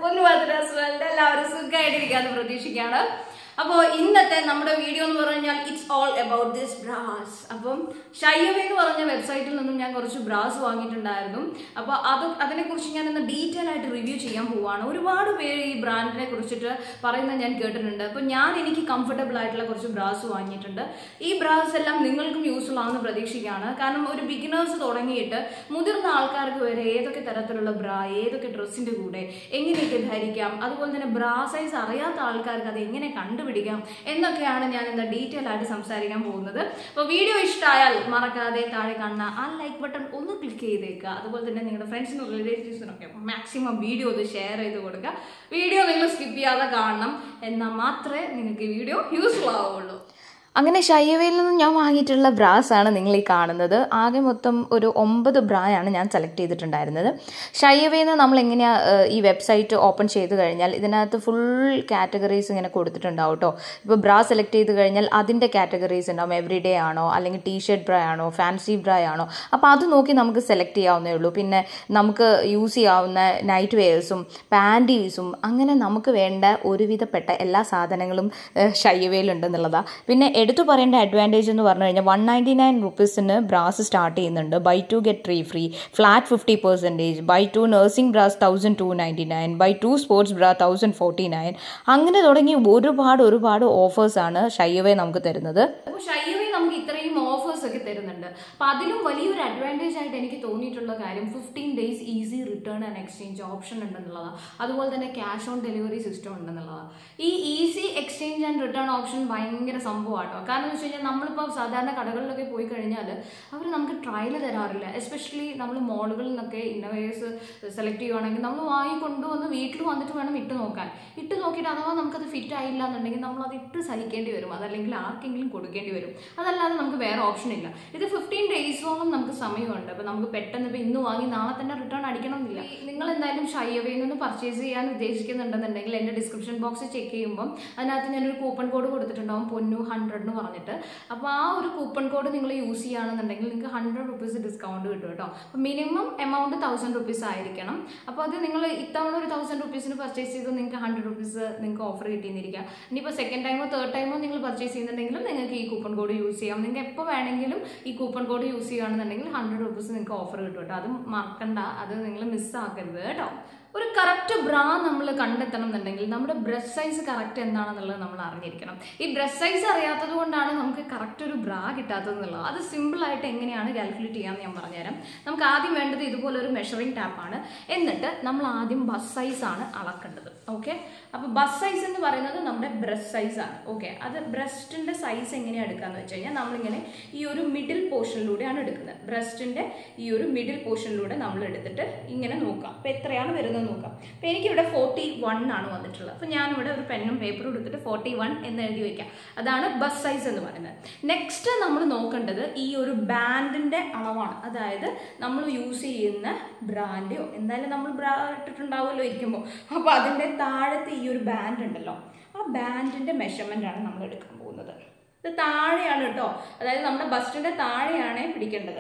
പൊന്നു വേൾഡ് എല്ലാവരും സുഖമായിട്ടിരിക്കാന്ന് പ്രതീക്ഷിക്കാണ് അപ്പോൾ ഇന്നത്തെ നമ്മുടെ വീഡിയോ എന്ന് പറഞ്ഞാൽ it's all about this bras അപ്പം ഷയ്യവ എന്ന് പറഞ്ഞ വെബ്സൈറ്റിൽ നിന്നും ഞാൻ കുറച്ച് ബ്രാസ് വാങ്ങിയിട്ടുണ്ടായിരുന്നു അപ്പോൾ അത് അതിനെക്കുറിച്ച് ഞാൻ ഇന്ന് ഡീറ്റെയിൽ ആയിട്ട് റിവ്യൂ ചെയ്യാൻ പോവാണ് ഒരുപാട് പേര് ഈ ബ്രാൻഡിനെ കുറിച്ചിട്ട് പറയുന്നത് ഞാൻ കേട്ടിട്ടുണ്ട് അപ്പോൾ ഞാൻ എനിക്ക് കംഫർട്ടബിൾ ആയിട്ടുള്ള കുറച്ച് ബ്രാസ് വാങ്ങിയിട്ടുണ്ട് ഈ ബ്രാസ് എല്ലാം നിങ്ങൾക്കും യൂസ്ഫുൾ ആണെന്ന് പ്രതീക്ഷിക്കുകയാണ് കാരണം ഒരു ബിഗിനേഴ്സ് തുടങ്ങിയിട്ട് മുതിർന്ന ആൾക്കാർക്ക് വരെ ഏതൊക്കെ തരത്തിലുള്ള ബ്രാ ഏതൊക്കെ ഡ്രസ്സിന്റെ കൂടെ എങ്ങനെയൊക്കെ ധരിക്കാം അതുപോലെ തന്നെ ബ്രാ സൈസ് അറിയാത്ത ആൾക്കാർക്ക് അത് എങ്ങനെ കണ്ടുപിടിക്കാം എന്നൊക്കെയാണ് ഞാൻ ഇന്ന് ഡീറ്റെയിൽ ആയിട്ട് സംസാരിക്കാൻ പോകുന്നത് അപ്പോൾ വീഡിയോ ഇഷ്ടമായാൽ മറക്കാതെ താഴെ കാണുന്ന ആ ലൈക്ക് ബട്ടൺ ഒന്ന് ക്ലിക്ക് ചെയ്തേക്കുക അതുപോലെ തന്നെ നിങ്ങളുടെ ഫ്രണ്ട്സിനും റിലേറ്റീവ്സിനൊക്കെ മാക്സിമം വീഡിയോ ഒന്ന് ഷെയർ ചെയ്ത് കൊടുക്കുക വീഡിയോ നിങ്ങൾ സ്കിപ്പ് ചെയ്യാതെ കാണണം എന്നാൽ മാത്രമേ നിങ്ങൾക്ക് ഈ വീഡിയോ യൂസ്ഫുൾ ആവുള്ളൂ അങ്ങനെ ഷയ്യവയിൽ നിന്ന് ഞാൻ വാങ്ങിയിട്ടുള്ള ബ്രാസ് ആണ് നിങ്ങൾ ഈ കാണുന്നത് ആകെ മൊത്തം ഒരു ഒമ്പത് ബ്രായാണ് ഞാൻ സെലക്ട് ചെയ്തിട്ടുണ്ടായിരുന്നത് ഷയ്യവയിൽ നിന്ന് നമ്മൾ എങ്ങനെയാണ് ഈ വെബ്സൈറ്റ് ഓപ്പൺ ചെയ്ത് കഴിഞ്ഞാൽ ഇതിനകത്ത് ഫുൾ കാറ്റഗറീസ് ഇങ്ങനെ കൊടുത്തിട്ടുണ്ടാവും കേട്ടോ ഇപ്പോൾ ബ്രാ സെലക്ട് ചെയ്ത് കഴിഞ്ഞാൽ അതിൻ്റെ കാറ്റഗറീസ് ഉണ്ടാവും എവറി ഡേ ആണോ അല്ലെങ്കിൽ ടീ ഷർട്ട് ബ്രാ ആണോ ഫാൻസി ബ്രാ ആണോ അപ്പോൾ അത് നോക്കി നമുക്ക് സെലക്ട് ചെയ്യാവുന്നേ ഉള്ളൂ പിന്നെ നമുക്ക് യൂസ് ചെയ്യാവുന്ന നൈറ്റ് വെയേഴ്സും പാൻറ്റീസും അങ്ങനെ നമുക്ക് വേണ്ട ഒരുവിധപ്പെട്ട എല്ലാ സാധനങ്ങളും ഷയ്യവയിലുണ്ടെന്നുള്ളതാണ് പിന്നെ എടുത്തു പറയേണ്ട അഡ്വാൻറ്റേജ് എന്ന് പറഞ്ഞു കഴിഞ്ഞാൽ വൺ നയൻറ്റി നയൻ റുപ്പീസിന് ബ്രാസ് സ്റ്റാർട്ട് ചെയ്യുന്നുണ്ട് buy two get three free flat fifty percentage buy two nursing bras thousand two ninety nine buy two sports bra thousand forty nine അങ്ങനെ തുടങ്ങി ഒരുപാട് ഒരുപാട് ഓഫേഴ്സാണ് ഷയ്യവേ നമുക്ക് തരുന്നത് അപ്പോൾ ഷയ്യവേ നമുക്ക് ഇത്രയും ഓഫേഴ്സ് ഒക്കെ തരുന്നുണ്ട് അപ്പോൾ അതിലും വലിയൊരു അഡ്വാൻറ്റേജ് ആയിട്ട് എനിക്ക് തോന്നിയിട്ടുള്ള കാര്യം fifteen days easy return and exchange option ഉണ്ടെന്നുള്ളതാണ് അതുപോലെ തന്നെ ക്യാഷ് ഓൺ ഡെലിവറി സിസ്റ്റം ഉണ്ടെന്നുള്ളതാണ് ഈ easy exchange and return option ഭയങ്കര സംഭവമാട്ടോ കാരണം എന്ന് വെച്ച് കഴിഞ്ഞാൽ നമ്മളിപ്പോൾ സാധാരണ കടകളിലൊക്കെ പോയി കഴിഞ്ഞാൽ അവർ നമുക്ക് ട്രയൽ തരാറില്ല എസ്പെഷ്യലി നമ്മൾ മോളുകളിൽ നിന്നൊക്കെ ഇന്നോവേഴ്സ് സെലക്ട് ചെയ്യുവാണെങ്കിൽ നമ്മൾ വാങ്ങി കൊണ്ടുവന്ന് വീട്ടിൽ വന്നിട്ട് വേണം ഇട്ട് നോക്കാൻ ഇട്ട് നോക്കിയിട്ട് അഥവാ നമുക്കത് ഫിറ്റ് ആയില്ല എന്നുണ്ടെങ്കിൽ നമ്മൾ അത് ഇട്ട് സഹിക്കേണ്ടി വരും അതല്ലെങ്കിൽ ആർക്കെങ്കിലും കൊടുക്കേണ്ടി വരും അതല്ലാതെ നമുക്ക് വേറെ ഓപ്ഷൻ ഇല്ല ഇത് ഫിഫ്റ്റീൻ ഡേയ്സോളം നമുക്ക് സമയമുണ്ട് അപ്പോൾ നമുക്ക് പെട്ടെന്ന് ഇപ്പോൾ ഇന്ന് വാങ്ങി നാളെ തന്നെ റിട്ടേൺ അടിക്കണം എന്നില്ല നിങ്ങൾ എന്തായാലും ഷയ്യവയിൽ നിന്ന് പർച്ചേസ് ചെയ്യാൻ ഉദ്ദേശിക്കുന്നുണ്ടെന്നുണ്ടെങ്കിൽ എൻ്റെ ഡിസ്ക്രിപ്ഷൻ ബോക്സ് ചെക്ക് ചെയ്യുമ്പോൾ അതിനകത്ത് ഞാനൊരു കൂപ്പൺ കോഡ് കൊടുത്തിട്ടുണ്ടാവും പൊന്നു ഹൺഡ്രഡ് എന്ന് പറഞ്ഞിട്ട് അപ്പോൾ ആ ഒരു കൂപ്പൺ കോഡ് നിങ്ങൾ യൂസ് ചെയ്യുകയാണെന്നുണ്ടെങ്കിൽ നിങ്ങൾക്ക് ഹൺഡ്രഡ് റുപ്പീസ് ഡിസ്കൗണ്ട് കിട്ടും കേട്ടോ അപ്പോൾ മിനിമം എമൗണ്ട് തൗസൻഡ് റുപ്പീസ് ആയിരിക്കണം അപ്പോൾ അത് നിങ്ങൾ ഇത്തവണ ഒരു തൗസൻഡ് റുപ്പീസിന് പർച്ചേസ് ചെയ്ത് നിങ്ങൾക്ക് ഹൺഡ്രഡ് റുപ്പീസ് നിങ്ങൾക്ക് ഓഫർ കിട്ടിയിരിക്കാം ഇനിയിപ്പോൾ സെക്കൻഡ് ടൈമോ തേർഡ് ടൈമോ നിങ്ങൾ പർച്ചേസ് ചെയ്യുന്നുണ്ടെങ്കിലും നിങ്ങൾക്ക് ഈ കൂപ്പൺ കോഡ് യൂസ് ചെയ്യാം നിങ്ങൾക്ക് എപ്പോൾ വേണമെങ്കിലും ഈ കൂപ്പൺ കോഡ് യൂസ് ചെയ്യുകയാണെന്നുണ്ടെങ്കിൽ ഹൺഡ്രഡ് റുപ്പീസ് നിങ്ങൾക്ക് ഓഫർ കിട്ടും കേട്ടോ അത് മറക്കണ്ട അത് നിങ്ങൾ മിസ്സാക്കരുത് കേട്ടോ ഒരു കറക്റ്റ് ബ്രാ നമ്മൾ കണ്ടെത്തണം എന്നുണ്ടെങ്കിൽ നമ്മുടെ ബ്രസ്റ്റ് സൈസ് കറക്റ്റ് എന്താണെന്നുള്ളത് നമ്മൾ അറിഞ്ഞിരിക്കണം ഈ ബ്രസ്റ്റ് സൈസ് അറിയാത്തത് കൊണ്ടാണ് നമുക്ക് കറക്റ്റ് ഒരു ബ്രാ കിട്ടാത്തത് എന്നുള്ളത് അത് സിമ്പിളായിട്ട് എങ്ങനെയാണ് കാൽക്കുലേറ്റ് ചെയ്യാമെന്ന് ഞാൻ പറഞ്ഞുതരാം നമുക്ക് ആദ്യം വേണ്ടത് ഇതുപോലെ ഒരു മെഷറിംഗ് ടാപ്പാണ് എന്നിട്ട് നമ്മൾ ആദ്യം ബസ് സൈസ് ആണ് അളക്കേണ്ടത് ഓക്കെ അപ്പോൾ ബസ് സൈസ് എന്ന് പറയുന്നത് നമ്മുടെ ബ്രസ്റ്റ് സൈസ് ആണ് ഓക്കെ അത് ബ്രസ്റ്റിൻ്റെ സൈസ് എങ്ങനെയാണ് എടുക്കാന്ന് വെച്ച് കഴിഞ്ഞാൽ നമ്മളിങ്ങനെ ഈ ഒരു മിഡിൽ പോർഷനിലൂടെയാണ് എടുക്കുന്നത് ബ്രസ്റ്റിൻ്റെ ഈ ഒരു മിഡിൽ പോർഷനിലൂടെ നമ്മൾ എടുത്തിട്ട് ഇങ്ങനെ നോക്കാം അപ്പോൾ എത്രയാണ് വരുന്നത് നോക്കാം അപ്പോൾ എനിക്കിവിടെ ഫോർട്ടി വൺ ആണ് വന്നിട്ടുള്ളത് അപ്പോൾ ഞാനിവിടെ ഒരു പെന്നും പേപ്പറും എടുത്തിട്ട് ഫോർട്ടി വൺ എന്ന് എഴുതി വയ്ക്കാം അതാണ് ബസ് സൈസ് എന്ന് പറയുന്നത് നെക്സ്റ്റ് നമ്മൾ നോക്കേണ്ടത് ഈ ഒരു ബാൻഡിൻ്റെ അളവാണ് അതായത് നമ്മൾ യൂസ് ചെയ്യുന്ന ബ്രാൻഡോ എന്തായാലും നമ്മൾ ബ്രാ ഇട്ടിട്ടുണ്ടാവുമല്ലോ ഇരിക്കുമ്പോൾ അപ്പോൾ അതിൻ്റെ താഴത്തെ ഈ ഒരു ബാൻഡ് ഉണ്ടല്ലോ ആ ബാൻഡിൻ്റെ മെഷർമെൻ്റ് ആണ് നമ്മൾ എടുക്കാൻ പോകുന്നത് ഇത് താഴെയാണ് കേട്ടോ അതായത് നമ്മുടെ ബസ്റ്റിൻ്റെ താഴെയാണ് പിടിക്കേണ്ടത്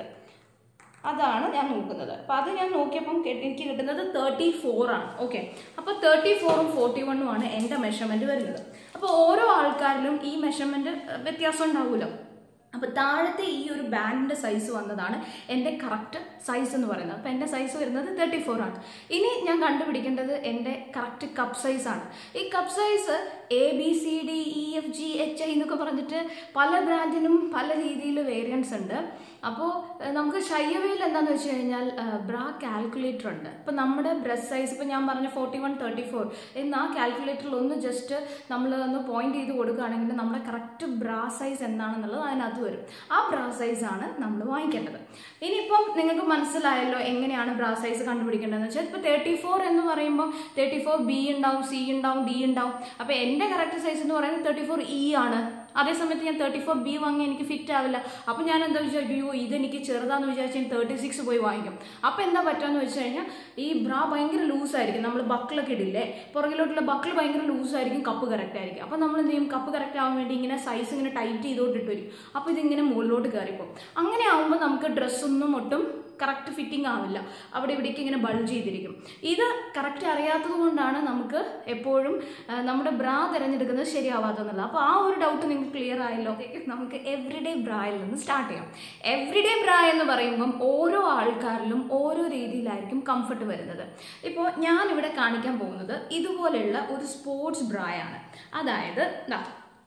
അതാണ് ഞാൻ നോക്കുന്നത് അപ്പോൾ അത് ഞാൻ നോക്കിയപ്പം കെ- എനിക്ക് കിട്ടുന്നത് തേർട്ടി ഫോർ ആണ് ഓക്കെ അപ്പോൾ തേർട്ടി ഫോറും ഫോർട്ടി വണ്ണും ആണ് എൻ്റെ മെഷർമെൻറ്റ് വരുന്നത് അപ്പോൾ ഓരോ ആൾക്കാരിലും ഈ മെഷർമെൻറ്റ് വ്യത്യാസം ഉണ്ടാവുമല്ലോ അപ്പോൾ താഴത്തെ ഈ ഒരു ബാൻഡിൻ്റെ സൈസ് വന്നതാണ് എൻ്റെ കറക്റ്റ് സൈസ് എന്ന് പറയുന്നത് അപ്പോൾ എൻ്റെ സൈസ് വരുന്നത് തേർട്ടി ഫോർ ആണ് ഇനി ഞാൻ കണ്ടുപിടിക്കേണ്ടത് എൻ്റെ കറക്റ്റ് കപ്പ് സൈസ് ആണ് ഈ cup size A B C D E F G H I എന്നൊക്കെ പറഞ്ഞിട്ട് പല ബ്രാൻഡിനും പല രീതിയിൽ വേരിയൻസ് ഉണ്ട് അപ്പോൾ ഏഹ്, നമുക്ക് ഷയ്യവയിൽ എന്താണെന്ന് വെച്ച് കഴിഞ്ഞാൽ ബ്രാ കാൽക്കുലേറ്റർ ഉണ്ട് ഇപ്പം നമ്മുടെ ബ്രസ്റ്റ് സൈസ് ഇപ്പം ഞാൻ പറഞ്ഞ ഫോർട്ടി വൺ തേർട്ടി ഫോർ എന്ന് ആ കാൽക്കുലേറ്ററിൽ ഒന്ന് ജസ്റ്റ് നമ്മൾ ഒന്ന് പോയിന്റ് ചെയ്ത് കൊടുക്കുകയാണെങ്കിൽ നമ്മുടെ കറക്റ്റ് ബ്രാ സൈസ് എന്താണെന്നുള്ളത് അതിനകത്ത് വരും ആ ബ്രാ സൈസ് ആണ് നമ്മൾ വാങ്ങിക്കേണ്ടത് ഇനിയിപ്പം നിങ്ങൾക്ക് മനസ്സിലായല്ലോ എങ്ങനെയാണ് ബ്രാ സൈസ് കണ്ടുപിടിക്കേണ്ടതെന്ന് വെച്ചാൽ ഇപ്പോൾ തേർട്ടി ഫോർ എന്ന് പറയുമ്പോൾ തേർട്ടി ഫോർ ബി ഉണ്ടാവും സി ഉണ്ടാവും ഡി ഉണ്ടാവും അപ്പോൾ എൻ്റെ കറക്റ്റ് സൈസ് എന്ന് പറയുന്നത് തേർട്ടി ഫോർ ഇ ആണ് അതേസമയത്ത് ഞാൻ തേർട്ടി ഫോർ ബി വാങ്ങി എനിക്ക് ഫിറ്റ് ആവില്ല അപ്പോൾ ഞാൻ എന്താ വിചാരിക്കും അയ്യോ ഇതെനിക്ക് ചെറുതാന്ന് വിചാരിച്ച് ഞാൻ തേർട്ടി സിക്സ് പോയി വാങ്ങിക്കും അപ്പോൾ എന്താ പറ്റുകയെന്ന് വെച്ച് കഴിഞ്ഞാൽ ഈ ബ്രാ ഭയങ്കര ലൂസായിരിക്കും നമ്മൾ ബക്കിളൊക്കെ ഇടില്ലേ പുറകിലോട്ടുള്ള ബക്കിൾ ഭയങ്കര ലൂസായിരിക്കും കപ്പ് കറക്റ്റ് ആയിരിക്കും അപ്പോൾ നമ്മൾ എന്ത് ചെയ്യും കപ്പ് കറക്റ്റ് ആവാൻ വേണ്ടി ഇങ്ങനെ സൈസ് ഇങ്ങനെ ടൈറ്റ് ചെയ്തോട്ട് ഇട്ട് വരും അപ്പോൾ ഇതിങ്ങനെ മുകളിലോട്ട് കയറിപ്പോകും അങ്ങനെ ആകുമ്പോൾ നമുക്ക് ഡ്രസ്സൊന്നും ഒട്ടും കറക്റ്റ് ഫിറ്റിംഗ് ആവില്ല അവിടെ ഇവിടേക്ക് ഇങ്ങനെ ബൾജ് ചെയ്തിരിക്കും ഇത് കറക്റ്റ് അറിയാത്തത് കൊണ്ടാണ് നമുക്ക് എപ്പോഴും ആ, നമ്മുടെ ബ്രാ തിരഞ്ഞെടുക്കുന്നത് ശരിയാവാത്തെന്നുള്ളത് അപ്പോൾ ആ ഒരു ഡൗട്ട് നിങ്ങൾക്ക് ക്ലിയർ ആയല്ലോ നമുക്ക് എവറിഡേ ബ്രായിൽ നിന്ന് സ്റ്റാർട്ട് ചെയ്യാം എവറിഡേ ബ്രാ എന്ന് പറയുമ്പം ഓരോ ആൾക്കാരിലും ഓരോ രീതിയിലായിരിക്കും കംഫർട്ട് വരുന്നത് ഇപ്പോൾ ഞാനിവിടെ കാണിക്കാൻ പോകുന്നത് ഇതുപോലെയുള്ള ഒരു സ്പോർട്സ് ബ്രായാണ് അതായത് ദാ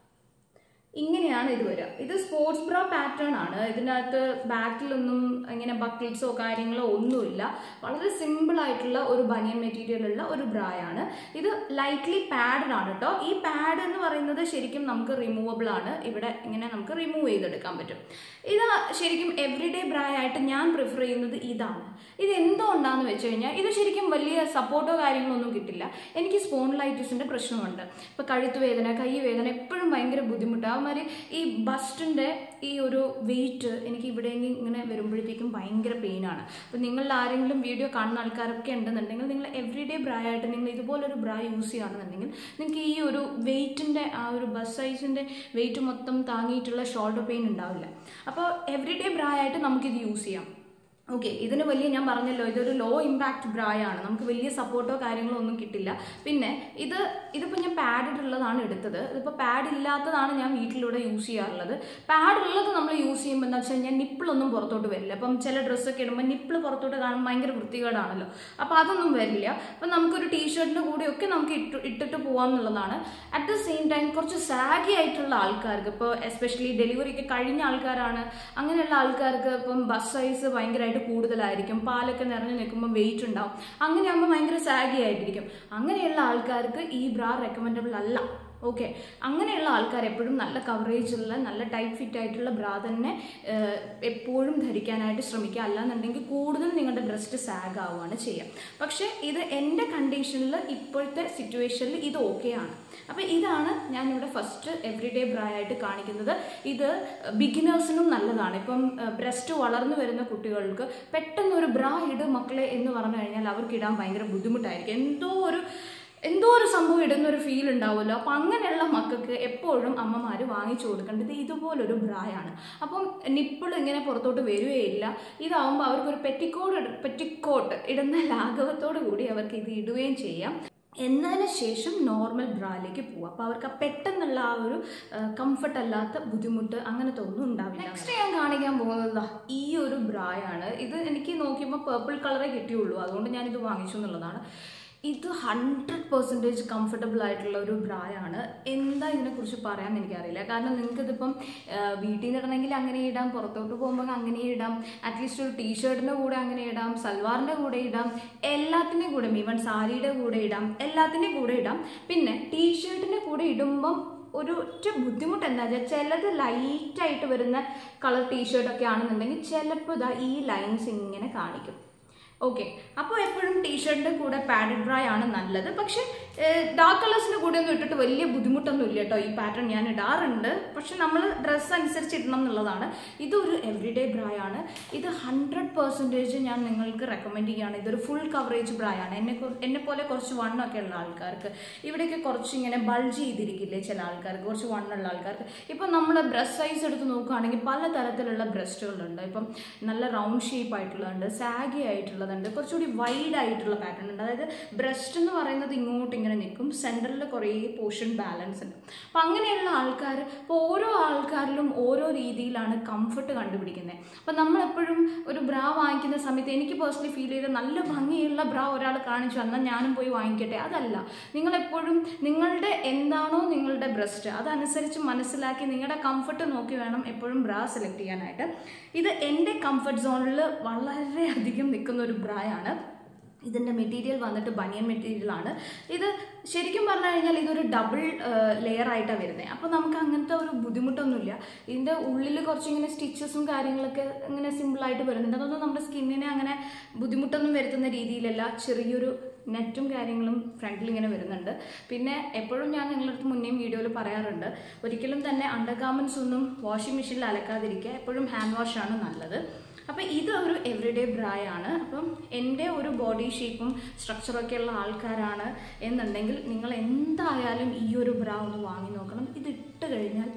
ഇങ്ങനെയാണ് ഇത് വരിക ഇത് സ്പോർട്സ് ബ്രാ പാറ്റേൺ ആണ് ഇതിനകത്ത് ബാക്കിലൊന്നും ഇങ്ങനെ ബക്കിൾസോ കാര്യങ്ങളോ ഒന്നുമില്ല വളരെ സിമ്പിൾ ആയിട്ടുള്ള ഒരു ബനിയൻ മെറ്റീരിയൽ ഉള്ള ഒരു ബ്രായാണ് ഇത് ലൈറ്റ്ലി പാഡഡ് ആണ് കേട്ടോ ഈ പാഡ് എന്ന് പറയുന്നത് ശരിക്കും നമുക്ക് റിമൂവബിൾ ആണ് ഇവിടെ ഇങ്ങനെ നമുക്ക് റിമൂവ് ചെയ്തെടുക്കാൻ പറ്റും ഇത് ശരിക്കും എവറിഡേ ബ്രാ ആയിട്ട് ഞാൻ പ്രിഫർ ചെയ്യുന്നത് ഇതാണ് ഇത് എന്തുകൊണ്ടാന്ന് വെച്ച് കഴിഞ്ഞാൽ ഇത് ശരിക്കും വലിയ സപ്പോർട്ടോ കാര്യങ്ങളോ ഒന്നും കിട്ടില്ല എനിക്ക് സ്പോൺലൈറ്റിസിന്റെ പ്രശ്നമുണ്ട് ഇപ്പൊ കഴുത്ത് വേദന കൈ വേദന എപ്പോഴും ഭയങ്കര ബുദ്ധിമുട്ടാണ് അതുമാതിരി ഈ ബസ്റ്റിന്റെ ഈ ഒരു വെയിറ്റ് എനിക്ക് ഇവിടെ ഇങ്ങനെ വരുമ്പോഴത്തേക്കും ഭയങ്കര പെയിനാണ് അപ്പം നിങ്ങളിൽ ആരെങ്കിലും വീഡിയോ കാണുന്ന ആൾക്കാരൊക്കെ ഉണ്ടെന്നുണ്ടെങ്കിൽ നിങ്ങൾ എവറിഡേ ബ്രാ ആയിട്ട് നിങ്ങൾ ഇതുപോലൊരു ബ്രാ യൂസ് ചെയ്യുകയാണെന്നുണ്ടെങ്കിൽ നിങ്ങൾക്ക് ഈ ഒരു വെയിറ്റിന്റെ ആ ഒരു ബസ് സൈസിന്റെ വെയിറ്റ് മൊത്തം താങ്ങിയിട്ടുള്ള ഷോൾഡർ പെയിൻ ഉണ്ടാവില്ല അപ്പോൾ എവറിഡേ ബ്രാ ആയിട്ട് നമുക്കിത് യൂസ് ചെയ്യാം ഓക്കെ ഇതിന് വലിയ ഞാൻ പറഞ്ഞല്ലോ ഇതൊരു ലോ ഇമ്പാക്റ്റ് ബ്രായാണ് നമുക്ക് വലിയ സപ്പോർട്ടോ കാര്യങ്ങളോ ഒന്നും കിട്ടില്ല പിന്നെ ഇത് ഇതിപ്പോൾ ഞാൻ പാഡഡ് ഉള്ളതാണ് എടുത്തത് ഇതിപ്പോൾ പാഡ് ഇല്ലാത്തതാണ് ഞാൻ വീട്ടിലൂടെ യൂസ് ചെയ്യാറുള്ളത് പാഡ് ഉള്ളത് നമ്മൾ യൂസ് ചെയ്യുമ്പോൾ എന്താ വെച്ച് കഴിഞ്ഞാൽ നിപ്പിളൊന്നും പുറത്തോട്ട് വരില്ല അപ്പം ചില ഡ്രസ്സൊക്കെ ഇടുമ്പോൾ നിപ്പിൾ പുറത്തോട്ട് കാണുമ്പോൾ ഭയങ്കര വൃത്തികേടാണല്ലോ അപ്പോൾ അതൊന്നും വരില്ല അപ്പം നമുക്കൊരു ടീഷർട്ടിൻ്റെ കൂടെയൊക്കെ നമുക്ക് ഇട്ട് ഇട്ടിട്ട് പോകാം എന്നുള്ളതാണ് അറ്റ് ദ സെയിം ടൈം കുറച്ച് സാഗി ആയിട്ടുള്ള ആൾക്കാർക്ക് ഇപ്പോൾ എസ്പെഷ്യലി ഡെലിവറി ഒക്കെ കഴിഞ്ഞ ആൾക്കാരാണ് അങ്ങനെയുള്ള ആൾക്കാർക്ക് ഇപ്പം ബസ് സൈസ് ഭയങ്കരമായിട്ട് കൂടുതലായിരിക്കും പാലൊക്കെ നിറഞ്ഞു നിൽക്കുമ്പോൾ വെയിറ്റ് ഉണ്ടാവും അങ്ങനെയാകുമ്പോൾ ഭയങ്കര സാഗി ആയിട്ടിരിക്കും അങ്ങനെയുള്ള ആൾക്കാർക്ക് ഈ ബ്രാ റെക്കമെൻഡബിൾ അല്ല ഓക്കെ അങ്ങനെയുള്ള ആൾക്കാർ എപ്പോഴും നല്ല കവറേജ് ഉള്ള നല്ല ടൈറ്റ് ഫിറ്റ് ആയിട്ടുള്ള ബ്രാ തന്നെ ഏഹ്, എപ്പോഴും ധരിക്കാനായിട്ട് ശ്രമിക്കുക അല്ലാന്നുണ്ടെങ്കിൽ കൂടുതൽ നിങ്ങളുടെ ബ്രസ്റ്റ് സാഗ് ആവുകയാണ് ചെയ്യുക പക്ഷേ ഇത് എൻ്റെ കണ്ടീഷനിൽ ഇപ്പോഴത്തെ സിറ്റുവേഷനിൽ ഇത് ഓക്കെയാണ് അപ്പോൾ ഇതാണ് ഞാനിവിടെ ഫസ്റ്റ് എവറിഡേ ബ്രാ ആയിട്ട് കാണിക്കുന്നത് ഇത് ബിഗിനേഴ്സിനും നല്ലതാണ് ഇപ്പം ബ്രസ്റ്റ് വളർന്നു വരുന്ന കുട്ടികൾക്ക് പെട്ടെന്ന് ഒരു ബ്രാ ഇട് മക്കളെ എന്ന് പറഞ്ഞു കഴിഞ്ഞാൽ അവർക്ക് ഇടാൻ ഭയങ്കര ബുദ്ധിമുട്ടായിരിക്കും എന്തോ ഒരു എന്തോ ഒരു സംഭവം ഇടുന്ന ഒരു ഫീൽ ഉണ്ടാവുമല്ലോ അപ്പം അങ്ങനെയുള്ള മക്കൾക്ക് എപ്പോഴും അമ്മമാർ വാങ്ങിച്ചു കൊടുക്കേണ്ടത് ഇതുപോലൊരു ബ്രായാണ് അപ്പം നിപ്പിൾ ഇങ്ങനെ പുറത്തോട്ട് വരികയില്ല ഇതാവുമ്പോൾ അവർക്കൊരു പെറ്റിക്കോട്ട് പെറ്റിക്കോട്ട് ഇടുന്ന ലാഘവത്തോടു കൂടി അവർക്ക് ഇത് ഇടുകയും ചെയ്യാം എന്നതിന് ശേഷം നോർമൽ ബ്രായിലേക്ക് പോവാം അപ്പോൾ അവർക്ക് ആ പെട്ടെന്നുള്ള ആ ഒരു കംഫർട്ട് അല്ലാത്ത ബുദ്ധിമുട്ട് അങ്ങനത്തെ ഒന്നും ഉണ്ടാവില്ല നെക്സ്റ്റ് ഞാൻ കാണിക്കാൻ പോകുന്നത് ദാ ഈ ഒരു ബ്രായാണ് ഇത് എനിക്ക് നോക്കിയപ്പോൾ പേർപ്പിൾ കളറേ കിട്ടിയുള്ളൂ അതുകൊണ്ട് ഞാനിത് വാങ്ങിച്ചു എന്നുള്ളതാണ് ഇത് ഹൺഡ്രഡ് പെർസെൻറ്റേജ് കംഫർട്ടബിൾ ആയിട്ടുള്ള ഒരു ബ്രായാണ് എന്താ ഇതിനെക്കുറിച്ച് പറയാൻ എനിക്കറിയില്ല കാരണം നിങ്ങൾക്ക് ഇതിപ്പം വീട്ടിൽ നിന്ന് ഇടണമെങ്കിൽ അങ്ങനെ ഇടാം പുറത്തോട്ട് പോകുമ്പോൾ അങ്ങനെ ഇടാം അറ്റ്ലീസ്റ്റ് ഒരു ടീഷർട്ടിൻ്റെ കൂടെ അങ്ങനെ ഇടാം സൽവാറിൻ്റെ കൂടെ ഇടാം എല്ലാത്തിൻ്റെയും കൂടെ ഈവൻ സാരിയുടെ കൂടെ ഇടാം എല്ലാത്തിൻ്റെയും കൂടെ ഇടാം പിന്നെ ടീഷർട്ടിൻ്റെ കൂടെ ഇടുമ്പം ഒരു ഒറ്റ ബുദ്ധിമുട്ട് എന്താ വെച്ചാൽ ചിലത് ലൈറ്റായിട്ട് വരുന്ന കളർ ടീഷർട്ടൊക്കെ ആണെന്നുണ്ടെങ്കിൽ ചിലപ്പോൾ ഇതാ ഈ ലൈൻസ് ഇങ്ങനെ കാണിക്കും ഓക്കെ അപ്പോൾ എപ്പോഴും ടീഷർട്ടിൻ്റെ കൂടെ പാഡഡ് ബ്രായ് ആണ് നല്ലത് പക്ഷേ ഡാർക്ക് കളേഴ്സിൻ്റെ കൂടെ ഒന്നും ഇട്ടിട്ട് വലിയ ബുദ്ധിമുട്ടൊന്നും ഇല്ല കേട്ടോ ഈ പാറ്റേൺ ഞാൻ ഇടാറുണ്ട് പക്ഷെ നമ്മൾ ഡ്രസ്സ് അനുസരിച്ച് ഇടണം എന്നുള്ളതാണ് ഇതൊരു എവറിഡേ ബ്രായ് ആണ് ഇത് ഹൺഡ്രഡ് പെർസെൻറ്റേജ് ഞാൻ നിങ്ങൾക്ക് റെക്കമെൻഡ് ചെയ്യുകയാണ് ഇതൊരു ഫുൾ കവറേജ് ബ്രായ് ആണ് എന്നെ കൊ- എന്നെ പോലെ കുറച്ച് വണ്ണൊക്കെ ഉള്ള ആൾക്കാർക്ക് ഇവിടെയൊക്കെ കുറച്ച് ഇങ്ങനെ ബൾജ് ചെയ്തിരിക്കില്ലേ ചില ആൾക്കാർക്ക് കുറച്ച് വണ്ണുള്ള ആൾക്കാർക്ക് ഇപ്പം നമ്മൾ ബ്രസ്റ്റ് സൈസ് എടുത്ത് നോക്കുകയാണെങ്കിൽ പല തരത്തിലുള്ള ബ്രസ്റ്റുകളുണ്ട് ഇപ്പം നല്ല റൗണ്ട് ഷേപ്പ് ആയിട്ടുള്ളതുണ്ട് സാഗി ആയിട്ടുള്ളതുണ്ട് കുറച്ചുകൂടി വൈഡ് ആയിട്ടുള്ള പാറ്റേൺ ഉണ്ട് അതായത് ബ്രസ്റ്റ് എന്ന് പറയുന്നത് ഇങ്ങോട്ട് ഇങ്ങനെ നിൽക്കും സെൻറ്ററിൽ കുറേ പോർഷൻ ബാലൻസ് ഉണ്ട് അപ്പം അങ്ങനെയുള്ള ആൾക്കാർ ഇപ്പോൾ ഓരോ ആൾക്കാരിലും ഓരോ രീതിയിലാണ് കംഫർട്ട് കണ്ടുപിടിക്കുന്നത് അപ്പം നമ്മളെപ്പോഴും ഒരു ബ്രാ വാങ്ങിക്കുന്ന സമയത്ത് എനിക്ക് പേഴ്സണലി ഫീൽ ചെയ്ത നല്ല ഭംഗിയുള്ള ബ്രാ ഒരാൾ കാണിച്ചു എന്നാൽ ഞാനും പോയി വാങ്ങിക്കട്ടെ അതല്ല നിങ്ങളെപ്പോഴും നിങ്ങളുടെ എന്താണോ നിങ്ങളുടെ ബ്രസ്റ്റ് അതനുസരിച്ച് മനസ്സിലാക്കി നിങ്ങളുടെ കംഫർട്ട് നോക്കി വേണം എപ്പോഴും ബ്രാ സെലക്ട് ചെയ്യാനായിട്ട് ഇത് എൻ്റെ കംഫർട്ട് സോണിൽ വളരെയധികം നിൽക്കുന്ന ഒരു ബ്രായാണ് ഇതിൻ്റെ മെറ്റീരിയൽ വന്നിട്ട് ബനിയൻ മെറ്റീരിയൽ ആണ് ഇത് ശരിക്കും പറഞ്ഞു കഴിഞ്ഞാൽ ഇതൊരു ഡബിൾ ലെയർ ആയിട്ടാണ് വരുന്നത് അപ്പോൾ നമുക്ക് അങ്ങനത്തെ ഒരു ബുദ്ധിമുട്ടൊന്നുമില്ല ഇതിൻ്റെ ഉള്ളിൽ കുറച്ചിങ്ങനെ സ്റ്റിച്ചസും കാര്യങ്ങളൊക്കെ ഇങ്ങനെ സിമ്പിളായിട്ട് വരുന്നുണ്ട് അതൊന്നും നമ്മുടെ സ്കിന്നിനെ അങ്ങനെ ബുദ്ധിമുട്ടൊന്നും വരുത്തുന്ന രീതിയിലല്ല ചെറിയൊരു നെറ്റും കാര്യങ്ങളും ഫ്രണ്ടിൽ ഇങ്ങനെ വരുന്നുണ്ട് പിന്നെ എപ്പോഴും ഞാൻ നിങ്ങളുടെ അടുത്ത് മുന്നേയും വീഡിയോയിൽ പറയാറുണ്ട് ഒരിക്കലും തന്നെ അണ്ടർ ഗാർമെൻറ്റ്സ് ഒന്നും വാഷിംഗ് മെഷീനിൽ അലക്കാതിരിക്കുക എപ്പോഴും ഹാൻഡ് വാഷാണ് നല്ലത് അപ്പം ഇത് ഒരു എവറിഡേ ബ്രായ് ആണ് അപ്പം എൻ്റെ ഒരു ബോഡി ഷേപ്പും സ്ട്രക്ചറൊക്കെ ഉള്ള ആൾക്കാരാണ് എന്നുണ്ടെങ്കിൽ നിങ്ങൾ എന്തായാലും ഈ ഒരു ബ്രാ ഒന്ന് വാങ്ങി നോക്കണം ഇത് ഇട്ട് കഴിഞ്ഞാൽ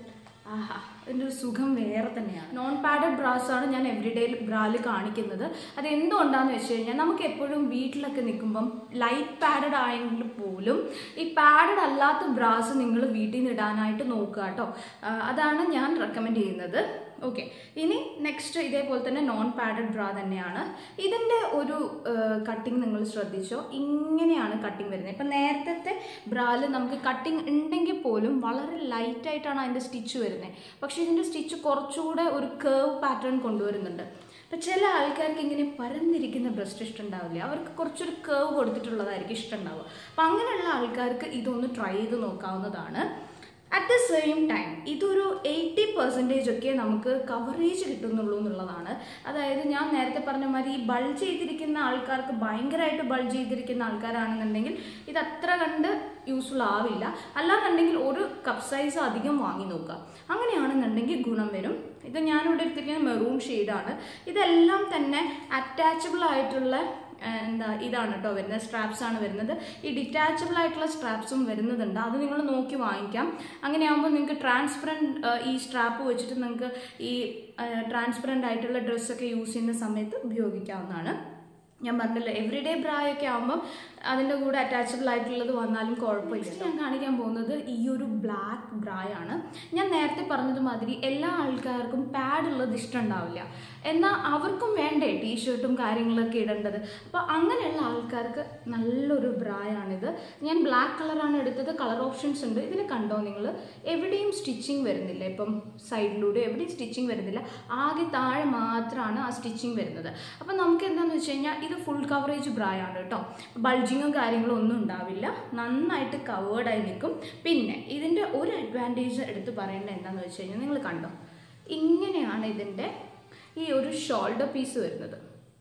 ആഹാ അതിൻ്റെ ഒരു സുഖം വേറെ തന്നെയാണ് നോൺ പാഡഡ് ബ്രാസ് ആണ് ഞാൻ എവറിഡേ ബ്രാല് കാണിക്കുന്നത് അത് എന്തുകൊണ്ടാന്ന് വെച്ച് കഴിഞ്ഞാൽ നമുക്ക് എപ്പോഴും വീട്ടിലൊക്കെ നിൽക്കുമ്പം ലൈറ്റ് പാഡഡ് ആയെങ്കിൽ പോലും ഈ പാഡഡ് അല്ലാത്ത ബ്രാസ് നിങ്ങൾ വീട്ടിൽ നിന്ന് ഇടാനായിട്ട് നോക്കുക കേട്ടോ ആ, അതാണ് ഞാൻ റെക്കമെൻഡ് ചെയ്യുന്നത് ഓക്കെ ഇനി നെക്സ്റ്റ് ഇതേപോലെ തന്നെ നോൺ പാഡഡ് ബ്രാ തന്നെയാണ് ഇതിൻ്റെ ഒരു കട്ടിങ് നിങ്ങൾ ശ്രദ്ധിച്ചോ ഇങ്ങനെയാണ് കട്ടിങ് വരുന്നത് ഇപ്പം നേരത്തെ ബ്രാല് നമുക്ക് കട്ടിങ് ഉണ്ടെങ്കിൽ പോലും വളരെ ലൈറ്റ് ആയിട്ടാണ് അതിൻ്റെ സ്റ്റിച്ച് വരുന്നത് പക്ഷേ ഇതിൻ്റെ സ്റ്റിച്ച് കുറച്ചുകൂടെ ഒരു കേവ് പാറ്റേൺ കൊണ്ടുവരുന്നുണ്ട് അപ്പം ചില ആൾക്കാർക്ക് ഇങ്ങനെ പരന്നിരിക്കുന്ന ബ്രസ്റ്റ് ഇഷ്ടമുണ്ടാവില്ല അവർക്ക് കുറച്ചൊരു കേവ് കൊടുത്തിട്ടുള്ളതായിരിക്കും ഇഷ്ടമുണ്ടാവുക അപ്പം അങ്ങനെയുള്ള ആൾക്കാർക്ക് ഇതൊന്ന് ട്രൈ ചെയ്ത് നോക്കാവുന്നതാണ് അറ്റ് ദ സെയിം ടൈം ഇതൊരു എയ്റ്റി പെർസെൻറ്റേജ് ഒക്കെ നമുക്ക് കവറേജ് കിട്ടുന്നുള്ളൂ എന്നുള്ളതാണ് അതായത് ഞാൻ നേരത്തെ പറഞ്ഞ മാതിരി ഈ ബൾജ് ചെയ്തിരിക്കുന്ന ആൾക്കാർക്ക് ഭയങ്കരമായിട്ട് ബൾജ് ചെയ്തിരിക്കുന്ന ആൾക്കാരാണെന്നുണ്ടെങ്കിൽ ഇത് അത്ര കണ്ട് യൂസ്ഫുൾ ആവില്ല അല്ലാന്നുണ്ടെങ്കിൽ ഒരു കപ്പ് സൈസ് അധികം വാങ്ങി നോക്കുക അങ്ങനെയാണെന്നുണ്ടെങ്കിൽ ഗുണം വരും ഇത് ഞാനിവിടെ എടുത്തിരിക്കുന്ന മെറൂൺ ഷെയ്ഡാണ് ഇതെല്ലാം തന്നെ അറ്റാച്ചബിൾ ആയിട്ടുള്ള ആ, എന്താ ഇതാണ് കേട്ടോ വരുന്നത് സ്ട്രാപ്സ് ആണ് വരുന്നത് ഈ ഡിറ്റാച്ചബിൾ ആയിട്ടുള്ള സ്ട്രാപ്സും വരുന്നതുണ്ട് അത് നിങ്ങൾ നോക്കി വാങ്ങിക്കാം അങ്ങനെയാകുമ്പോൾ നിങ്ങൾക്ക് ട്രാൻസ്പെറൻറ്റ് ഈ സ്ട്രാപ്പ് വെച്ചിട്ട് നിങ്ങൾക്ക് ഈ ട്രാൻസ്പെറൻ്റ് ആയിട്ടുള്ള ഡ്രസ്സൊക്കെ യൂസ് ചെയ്യുന്ന സമയത്ത് ഉപയോഗിക്കാവുന്നതാണ് ഞാൻ പറഞ്ഞല്ലോ എവറിഡേ ബ്രായൊക്കെ ആകുമ്പം അതിൻ്റെ കൂടെ അറ്റാച്ചബിൾ ആയിട്ടുള്ളത് വന്നാലും കുഴപ്പമില്ല ഞാൻ കാണിക്കാൻ പോകുന്നത് ഈ ഒരു ബ്ലാക്ക് ബ്രായാണ് ഞാൻ നേരത്തെ പറഞ്ഞതുമാതിരി എല്ലാ ആൾക്കാർക്കും പാഡ് ഉള്ളത് ഇഷ്ടമുണ്ടാവില്ല എന്നാൽ അവർക്കും വേണ്ടേ ടീഷർട്ടും കാര്യങ്ങളൊക്കെ ഇടേണ്ടത് അപ്പോൾ അങ്ങനെയുള്ള ആൾക്കാർക്ക് നല്ലൊരു ബ്രായാണിത് ഞാൻ ബ്ലാക്ക് കളറാണ് എടുത്തത് കളർ ഓപ്ഷൻസ് ഉണ്ട് ഇതിൽ കണ്ടോ നിങ്ങൾ എവിടെയും സ്റ്റിച്ചിങ് വരുന്നില്ല ഇപ്പം സൈഡിലൂടെ എവിടെയും സ്റ്റിച്ചിങ് വരുന്നില്ല ആകെ താഴെ മാത്രമാണ് ആ സ്റ്റിച്ചിങ് വരുന്നത് അപ്പം നമുക്ക് എന്താണെന്ന് വെച്ച് കഴിഞ്ഞാൽ ഇത് ഫുൾ കവറേജ് ബ്രായാണ് കേട്ടോ ബൾജിങ്ങും കാര്യങ്ങളും ഒന്നും ഉണ്ടാവില്ല നന്നായിട്ട് കവേർഡായി നിൽക്കും പിന്നെ ഇതിൻ്റെ ഒരു അഡ്വാൻറ്റേജ് എടുത്ത് പറയേണ്ടത് എന്താണെന്ന് വെച്ച് കഴിഞ്ഞാൽ നിങ്ങൾ കണ്ടോ ഇങ്ങനെയാണ് ഇതിൻ്റെ ഈ ഒരു ഷോൾഡർ പീസ് വരുന്നത്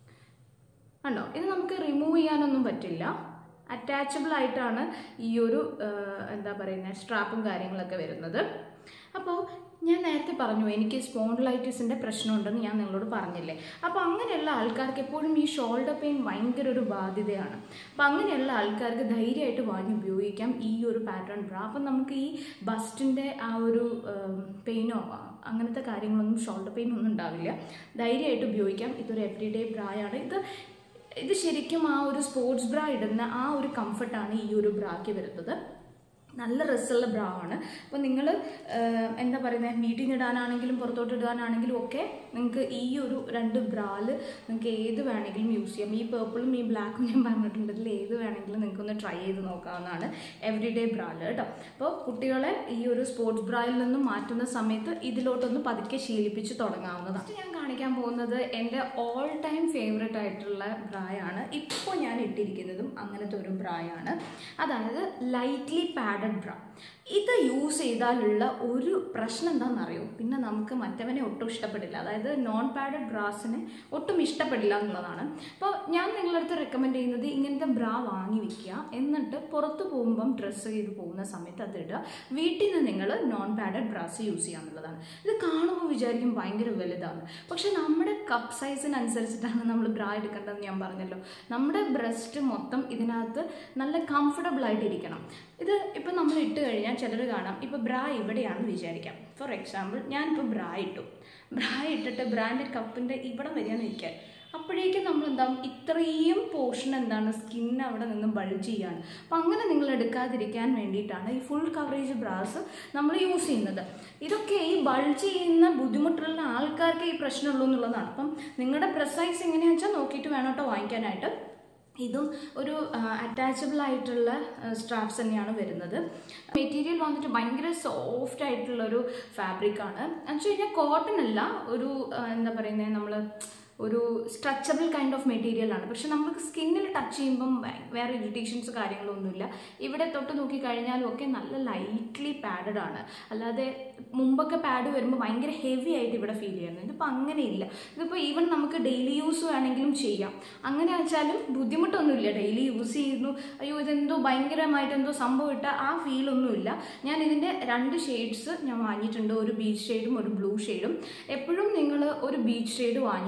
കണ്ടോ ഇത് നമുക്ക് റിമൂവ് ചെയ്യാനൊന്നും പറ്റില്ല അറ്റാച്ചബിൾ ആയിട്ടാണ് ഈ ഒരു ആ, എന്താ പറയുന്നത് സ്ട്രാപ്പും കാര്യങ്ങളൊക്കെ വരുന്നത് അപ്പോൾ ഞാൻ നേരത്തെ പറഞ്ഞു എനിക്ക് സ്പോണ്ടിലൈറ്റിസിൻ്റെ പ്രശ്നമുണ്ടെന്ന് ഞാൻ നിങ്ങളോട് പറഞ്ഞില്ലേ അപ്പോൾ അങ്ങനെയുള്ള ആൾക്കാർക്ക് എപ്പോഴും ഈ ഷോൾഡർ പെയിൻ ഭയങ്കര ഒരു ബാധ്യതയാണ് അപ്പോൾ അങ്ങനെയുള്ള ആൾക്കാർക്ക് ധൈര്യമായിട്ട് വാങ്ങി ഉപയോഗിക്കാം ഈ ഒരു പാറ്റേൺ ബ്രാ അപ്പം നമുക്ക് ഈ ബസ്റ്റിൻ്റെ ആ ഒരു പെയിനോ അങ്ങനത്തെ കാര്യങ്ങളൊന്നും ഷോൾഡർ പെയിൻ ഒന്നും ഉണ്ടാവില്ല ധൈര്യമായിട്ട് ഉപയോഗിക്കാം ഇതൊരു എവറി ഡേ ബ്രായാണ് ഇത് ഇത് ശരിക്കും ആ ഒരു സ്പോർട്സ് ബ്രാ ഇടുന്ന ആ ഒരു കംഫർട്ടാണ് ഈ ഒരു ബ്രാക്ക് വരുന്നത് നല്ല രസമുള്ള ബ്രാ ആണ് അപ്പോൾ നിങ്ങൾ എന്താ പറയുന്നത് വീട്ടിൽ നിന്ന് ഇടാനാണെങ്കിലും പുറത്തോട്ട് ഇടാനാണെങ്കിലും ഒക്കെ നിങ്ങൾക്ക് ഈ ഒരു രണ്ട് ബ്രാല് നിങ്ങൾക്ക് ഏത് വേണമെങ്കിലും യൂസ് ചെയ്യാം ഈ പേർപ്പിളും ഈ ബ്ലാക്കും ഞാൻ പറഞ്ഞിട്ടുണ്ട് ഇതിൽ ഏത് വേണമെങ്കിലും നിങ്ങൾക്കൊന്ന് ട്രൈ ചെയ്ത് നോക്കാവുന്നതാണ് എവറി ഡേ ബ്രാല് കേട്ടോ അപ്പോൾ കുട്ടികളെ ഈ ഒരു സ്പോർട്സ് ബ്രായിൽ നിന്നും മാറ്റുന്ന സമയത്ത് ഇതിലോട്ടൊന്ന് പതുക്കെ ശീലിപ്പിച്ച് തുടങ്ങാവുന്നതാണ് Next ഞാൻ കാണിക്കാൻ പോകുന്നത് എൻ്റെ ഓൾ ടൈം ഫേവറേറ്റ് ആയിട്ടുള്ള ബ്രായാണ് ഇപ്പോൾ ഞാൻ ഇട്ടിരിക്കുന്നതും അങ്ങനത്തെ ഒരു ബ്രായാണ് അതായത് ലൈറ്റ്ലി പാഡഡ് ബ്രാ ഇത് യൂസ് ചെയ്താലുള്ള ഒരു പ്രശ്നം എന്താണെന്നറിയോ പിന്നെ നമുക്ക് മറ്റവനെ ഒട്ടും ഇഷ്ടപ്പെടില്ല അതായത് നോൺ പാഡഡ് ബ്രാസിനെ ഒട്ടും ഇഷ്ടപ്പെടില്ല എന്നുള്ളതാണ് അപ്പോൾ ഞാൻ നിങ്ങളടുത്ത് റെക്കമെൻഡ് ചെയ്യുന്നത് ഇങ്ങനത്തെ ബ്രാ വാങ്ങി വെക്കുക എന്നിട്ട് പുറത്ത് പോകുമ്പം ഡ്രസ്സ് ചെയ്ത് പോകുന്ന സമയത്ത് അത് ഇടുക വീട്ടിൽ നിന്ന് നിങ്ങൾ നോൺ പാഡഡ് ബ്രാസ് യൂസ് ചെയ്യുക എന്നുള്ളതാണ് ഇത് കാണുമ്പോൾ വിചാരിക്കും ഭയങ്കര വലുതാണ് പക്ഷെ നമ്മുടെ കപ്പ് സൈസിനനുസരിച്ചിട്ടാണ് നമ്മൾ ബ്രാ എടുക്കേണ്ടതെന്ന് ഞാൻ പറഞ്ഞല്ലോ നമ്മുടെ ബ്രസ്റ്റ് മൊത്തം ഇതിനകത്ത് നല്ല കംഫർട്ടബിൾ ആയിട്ടിരിക്കണം ഇത് ഇപ്പം നമ്മൾ ഇട്ട് കഴിഞ്ഞാൽ ചിലർ കാണാം ഇപ്പോൾ ബ്രാ ഇവിടെയാണെന്ന് വിചാരിക്കാം ഫോർ എക്സാമ്പിൾ ഞാനിപ്പോൾ ബ്രാ ഇട്ടു ബ്രാ ഇട്ടിട്ട് ബ്രാൻഡ് കപ്പിൻ്റെ ഇവിടെ വരികയെന്ന് ഇരിക്കാൻ അപ്പോഴേക്കും നമ്മൾ എന്താവും ഇത്രയും പോർഷൻ എന്താണ് സ്കിൻ അവിടെ നിന്ന് ബൾജ് ചെയ്യാണ് അപ്പം അങ്ങനെ നിങ്ങൾ എടുക്കാതിരിക്കാൻ വേണ്ടിയിട്ടാണ് ഈ ഫുൾ കവറേജ് ബ്രാസ് നമ്മൾ യൂസ് ചെയ്യുന്നത് ഇതൊക്കെ ഈ ബൾജ് ചെയ്യുന്ന ബുദ്ധിമുട്ടുള്ള ആൾക്കാർക്ക് ഈ പ്രശ്നമുള്ളൂ എന്നുള്ളതാണ് അപ്പം നിങ്ങളുടെ പ്രസൈസ് എങ്ങനെയാണെന്ന് വെച്ചാൽ നോക്കിയിട്ട് വേണം കേട്ടോ വാങ്ങിക്കാനായിട്ട് ഇതും ഒരു അറ്റാച്ചബിൾ ആയിട്ടുള്ള സ്ട്രാപ്സ് തന്നെയാണ് വരുന്നത് മെറ്റീരിയൽ വന്നിട്ട് ഭയങ്കര സോഫ്റ്റ് ആയിട്ടുള്ള ഒരു ഫാബ്രിക് ആണ് എന്ന് വെച്ച് കഴിഞ്ഞാൽ കോട്ടൺ അല്ല ഒരു ആ, എന്താ പറയുന്നത് നമ്മൾ ഒരു സ്ട്രച്ചബിൾ കൈൻഡ് ഓഫ് മെറ്റീരിയൽ ആണ് പക്ഷെ നമുക്ക് സ്കിന്നിൽ ടച്ച് ചെയ്യുമ്പം വേ- വേറെ ഇറിറ്റേഷൻസ് കാര്യങ്ങളൊന്നുമില്ല ഇവിടെ തൊട്ട് നോക്കി കഴിഞ്ഞാലും ഒക്കെ നല്ല ലൈറ്റ്ലി പാഡഡ് ആണ് അല്ലാതെ മുമ്പൊക്കെ പാഡ് വരുമ്പോൾ ഭയങ്കര ഹെവി ആയിട്ട് ഇവിടെ ഫീൽ ചെയ്യുന്നു ഇതിപ്പോൾ അങ്ങനെയില്ല ഇതിപ്പോൾ ഈവൻ നമുക്ക് ഡെയിലി യൂസ് വേണമെങ്കിലും ചെയ്യാം അങ്ങനെ വെച്ചാലും ബുദ്ധിമുട്ടൊന്നുമില്ല ഡെയിലി യൂസ് ചെയ്യുന്നു അയ്യോ ഇതെന്തോ ഭയങ്കരമായിട്ട് എന്തോ സംഭവം ഇട്ട ആ ഫീലൊന്നുമില്ല ഞാൻ ഇതിൻ്റെ രണ്ട് ഷെയ്ഡ്സ് ഞാൻ വാങ്ങിയിട്ടുണ്ട് ഒരു ബീച്ച് ഷെയ്ഡും ഒരു ബ്ലൂ ഷെയ്ഡും എപ്പോഴും നിങ്ങൾ ഒരു ബീച്ച് ഷെയ്ഡ് വാങ്ങി വെക്കാം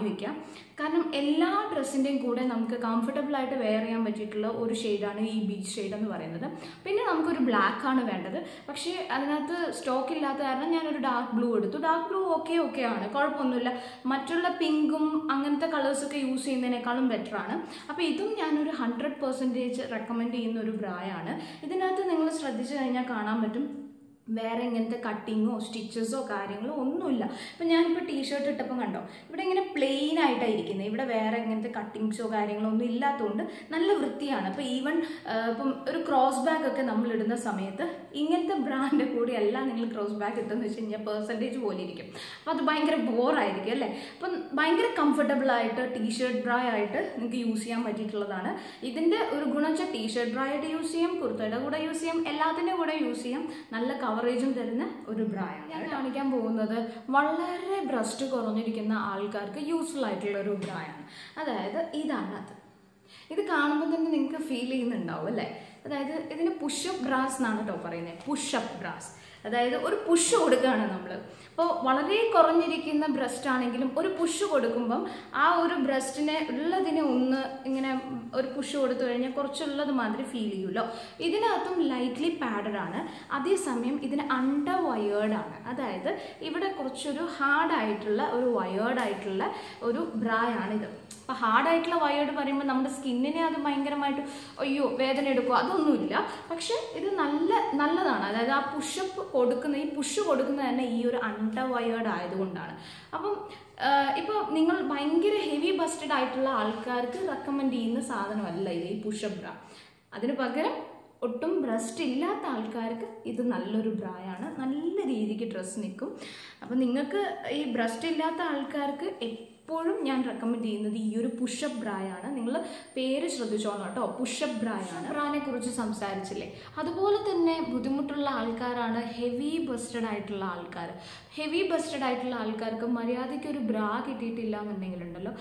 കാരണം എല്ലാ ഡ്രസ്സിൻ്റെയും കൂടെ നമുക്ക് കംഫർട്ടബിൾ ആയിട്ട് വെയർ ചെയ്യാൻ പറ്റിയിട്ടുള്ള ഒരു ഷെയ്ഡാണ് ഈ ബീച്ച് ഷെയ്ഡ് എന്ന് പറയുന്നത് പിന്നെ നമുക്കൊരു ബ്ലാക്ക് ആണ് വേണ്ടത് പക്ഷേ അതിനകത്ത് സ്റ്റോക്ക് ഇല്ലാത്ത കാരണം ഞാനൊരു ഡാർക്ക് ബ്ലൂ എടുത്തു ഡാർക്ക് ബ്ലൂ ഓക്കെ ഓക്കെ ആണ് കുഴപ്പമൊന്നുമില്ല മറ്റുള്ള പിങ്കും അങ്ങനത്തെ കളേഴ്സൊക്കെ യൂസ് ചെയ്യുന്നതിനേക്കാളും ബെറ്റർ ആണ് അപ്പോൾ ഇതും ഞാനൊരു ഹൺഡ്രഡ് പെർസെൻറ്റേജ് റെക്കമെൻഡ് ചെയ്യുന്ന ഒരു ബ്രായാണ് ഇതിനകത്ത് നിങ്ങൾ ശ്രദ്ധിച്ചു കഴിഞ്ഞാൽ കാണാൻ പറ്റും വേറെ ഇങ്ങനത്തെ കട്ടിങ്ങോ സ്റ്റിച്ചസോ കാര്യങ്ങളോ ഒന്നുമില്ല ഇപ്പം ഞാനിപ്പോൾ ടീഷർട്ട് ഇട്ടപ്പം കണ്ടോ ഇവിടെ ഇങ്ങനെ പ്ലെയിൻ ആയിട്ടാണ് ഇരിക്കുന്നത് ഇവിടെ വേറെ ഇങ്ങനത്തെ കട്ടിങ്സോ കാര്യങ്ങളോ ഒന്നും ഇല്ലാത്തതുകൊണ്ട് നല്ല വൃത്തിയാണ് അപ്പോൾ ഈവൻ ഇപ്പം ഒരു ക്രോസ് ബാഗ് ഒക്കെ നമ്മൾ ഇടുന്ന സമയത്ത് ഇങ്ങനത്തെ ബ്രാൻഡ് കൂടി അല്ല നിങ്ങൾ ക്രോസ് ബാഗ് ഇട്ടെന്ന് വെച്ച് കഴിഞ്ഞാൽ പെർസെൻറ്റേജ് പോലെ ഇരിക്കും അപ്പോൾ അത് ഭയങ്കര ബോറായിരിക്കും അല്ലേ അപ്പം ഭയങ്കര കംഫർട്ടബിൾ ആയിട്ട് ടീഷർട്ട് ബ്രാ ആയിട്ട് നിങ്ങൾക്ക് യൂസ് ചെയ്യാൻ പറ്റിയിട്ടുള്ളതാണ് ഇതിൻ്റെ ഒരു ഗുണം വെച്ചാൽ ടീഷർട്ട് ബ്രാ ആയിട്ട് യൂസ് ചെയ്യാം കുർത്തയുടെ കൂടെ യൂസ് ചെയ്യാം എല്ലാത്തിൻ്റെ കൂടെ യൂസ് ചെയ്യാം നല്ല കവറേജും തരുന്ന ഒരു ബ്രായാണ് ഞാൻ കാണിക്കാൻ പോകുന്നത് വളരെ ബ്രസ്റ്റ് കുറഞ്ഞിരിക്കുന്ന ആൾക്കാർക്ക് യൂസ്ഫുൾ ആയിട്ടുള്ള ഒരു ബ്രായാണ് അതായത് ഇതാണ് അത് ഇത് കാണുമ്പോൾ തന്നെ നിങ്ങൾക്ക് ഫീൽ ചെയ്യുന്നുണ്ടാവും അല്ലേ അതായത് ഇതിന് പുഷപ്പ് ബ്രാസ് എന്നാണ് കേട്ടോ പറയുന്നത് പുഷപ്പ് ബ്രാസ് അതായത് ഒരു പുഷ് കൊടുക്കുകയാണ് നമ്മൾ അപ്പോൾ വളരെ കുറഞ്ഞിരിക്കുന്ന ബ്രസ്റ്റ് ആണെങ്കിലും ഒരു പുഷ് കൊടുക്കുമ്പം ആ ഒരു ബ്രസ്റ്റിനെ ഉള്ളതിനെ ഒന്ന് ഇങ്ങനെ ഒരു പുഷ് കൊടുത്തു കഴിഞ്ഞാൽ കുറച്ചുള്ളത് മാതിരി ഫീൽ ചെയ്യുമല്ലോ ഇതിനകത്തും ലൈറ്റ്ലി പാഡഡ് ആണ് അതേസമയം ഇതിന് അണ്ടർ വയേർഡ് ആണ് അതായത് ഇവിടെ കുറച്ചൊരു ഹാർഡായിട്ടുള്ള ഒരു വയേർഡ് ആയിട്ടുള്ള ഒരു ബ്രായാണിത് അപ്പോൾ ഹാർഡായിട്ടുള്ള വയേർഡ് പറയുമ്പോൾ നമ്മുടെ സ്കിന്നിനെ അത് ഭയങ്കരമായിട്ട് അയ്യോ വേദന എടുക്കുക അതൊന്നുമില്ല പക്ഷെ ഇത് നല്ല നല്ലതാണ് അതായത് ആ പുഷപ്പ് കൊടുക്കുന്ന ഈ പുഷ് കൊടുക്കുന്നത് തന്നെ ഈ ഒരു അണ്ടർ വയേർഡ് ആയതുകൊണ്ടാണ് അപ്പം ഇപ്പോൾ നിങ്ങൾ ഭയങ്കര ഹെവി ബസ്റ്റഡ് ആയിട്ടുള്ള ആൾക്കാർക്ക് റെക്കമെൻഡ് ചെയ്യുന്ന സാധനമല്ല ഇത് ഈ പുഷപ്പ് ബ്ര അതിന് പകരം ഒട്ടും ബ്രസ്റ്റ് ഇല്ലാത്ത ആൾക്കാർക്ക് ഇത് നല്ലൊരു ബ്രായാണ് നല്ല രീതിക്ക് ഡ്രസ്സ് നിൽക്കും അപ്പം നിങ്ങൾക്ക് ഈ ബ്രസ്റ്റ് ഇല്ലാത്ത ആൾക്കാർക്ക് എപ്പോഴും ഞാൻ റെക്കമെൻഡ് ചെയ്യുന്നത് ഈ ഒരു പുഷപ്പ് ബ്രായാണ് നിങ്ങൾ പേര് ശ്രദ്ധിച്ചോളൂ കേട്ടോ പുഷപ്പ് ബ്രായാണ് ബ്രാനെ കുറിച്ച് സംസാരിച്ചില്ലേ അതുപോലെ തന്നെ ബുദ്ധിമുട്ടുള്ള ആൾക്കാരാണ് ഹെവി ബസ്റ്റഡ് ആയിട്ടുള്ള ആൾക്കാർ ഹെവി ബസ്റ്റഡ് ആയിട്ടുള്ള ആൾക്കാർക്ക് മര്യാദയ്ക്ക് ഒരു ബ്രാ കിട്ടിയിട്ടില്ല എന്നുണ്ടെങ്കിലുണ്ടല്ലോ